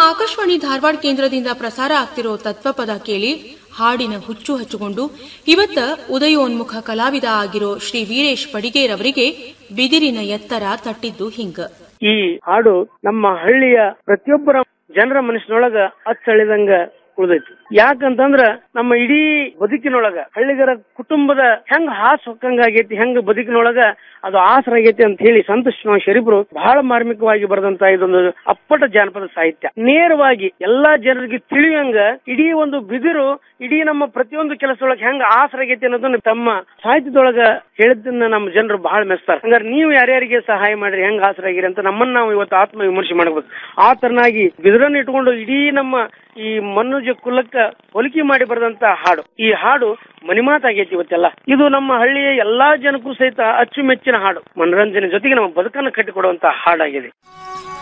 ಆಕಾಶವಾಣಿ ಧಾರವಾಡ ಕೇಂದ್ರದಿಂದ ಪ್ರಸಾರ ಆಗ್ತಿರೋ ತತ್ವಪದ ಕೇಳಿ ಹಾಡಿನ ಹುಚ್ಚು ಹಚ್ಚಿಕೊಂಡು ಇವತ್ತ ಉದಯೋನ್ಮುಖ ಕಲಾವಿದ ಆಗಿರೋ ಶ್ರೀ ವೀರೇಶ್ ಪಡಿಗೇರ್ ಅವರಿಗೆ ಬಿದಿರಿನ ಎತ್ತರ ತಟ್ಟಿದ್ದು ಹಿಂಗ ಈ ಹಾಡು ನಮ್ಮ ಹಳ್ಳಿಯ ಪ್ರತಿಯೊಬ್ಬರ ಜನರ ಮನಸ್ಸಿನೊಳಗ ಅಚ್ಚಳಿದಂಗ ಉಳಿದೈತಿ ಯಾಕಂತಂದ್ರ ನಮ್ಮ ಇಡೀ ಬದುಕಿನೊಳಗ ಹಳ್ಳಿಗರ ಕುಟುಂಬದ ಹೆಂಗ್ ಹಾಸ್ ಹೊಕ್ಕಂಗಾಗೈತಿ ಹೆಂಗ್ ಬದುಕಿನೊಳಗ ಅದು ಆಸರ ಆಗೈತಿ ಅಂತ ಹೇಳಿ ಸಂತ ಶ್ರೀನಿವಾಸ ಶರೀಫರು ಬಹಳ ಮಾರ್ಮಿಕವಾಗಿ ಬರೆದಂತ ಇದೊಂದು ಅಪ್ಪಟ ಜಾನಪದ ಸಾಹಿತ್ಯ ನೇರವಾಗಿ ಎಲ್ಲಾ ಜನರಿಗೆ ತಿಳಿಯಂಗ ಇಡೀ ಒಂದು ಬಿದಿರು ಇಡೀ ನಮ್ಮ ಪ್ರತಿಯೊಂದು ಕೆಲಸದೊಳಗೆ ಹೆಂಗ್ ಆಸರ ಆಗೈತಿ ಅನ್ನೋದನ್ನ ತಮ್ಮ ಸಾಹಿತ್ಯದೊಳಗ ಹೇಳಿದ್ದನ್ನ ನಮ್ಮ ಜನರು ಬಹಳ ಮೆಚ್ತಾರ ಹಂಗಾರೆ ನೀವು ಯಾರ್ಯಾರಿಗೆ ಸಹಾಯ ಮಾಡ್ರಿ ಹೆಂಗ್ ಆಸರ ಆಗಿರಿ ಅಂತ ನಮ್ಮನ್ನ ನಾವು ಇವತ್ತು ಆತ್ಮ ವಿಮರ್ಶೆ ಮಾಡಬೇಕು ಆ ತರನಾಗಿ ಬಿದಿರನ್ನ ಇಟ್ಕೊಂಡು ಇಡೀ ನಮ್ಮ ಈ ಮನುಜ ಕುಲಕ್ಕ ಹೋಲಿಕೆ ಮಾಡಿ ಬರೆದಂತ ಹಾಡು ಈ ಹಾಡು ಮನಿಮಾತಾಗೈತಿ ಇವತ್ತೆಲ್ಲ ಇದು ನಮ್ಮ ಹಳ್ಳಿಯ ಎಲ್ಲಾ ಜನಕ್ಕೂ ಸಹಿತ ಅಚ್ಚುಮೆಚ್ಚಿನ ಹಾಡು ಮನರಂಜನೆ ಜೊತೆಗೆ ನಮ್ಮ ಬದುಕನ್ನು ಕಟ್ಟಿಕೊಡುವಂತ ಹಾಡಾಗಿದೆ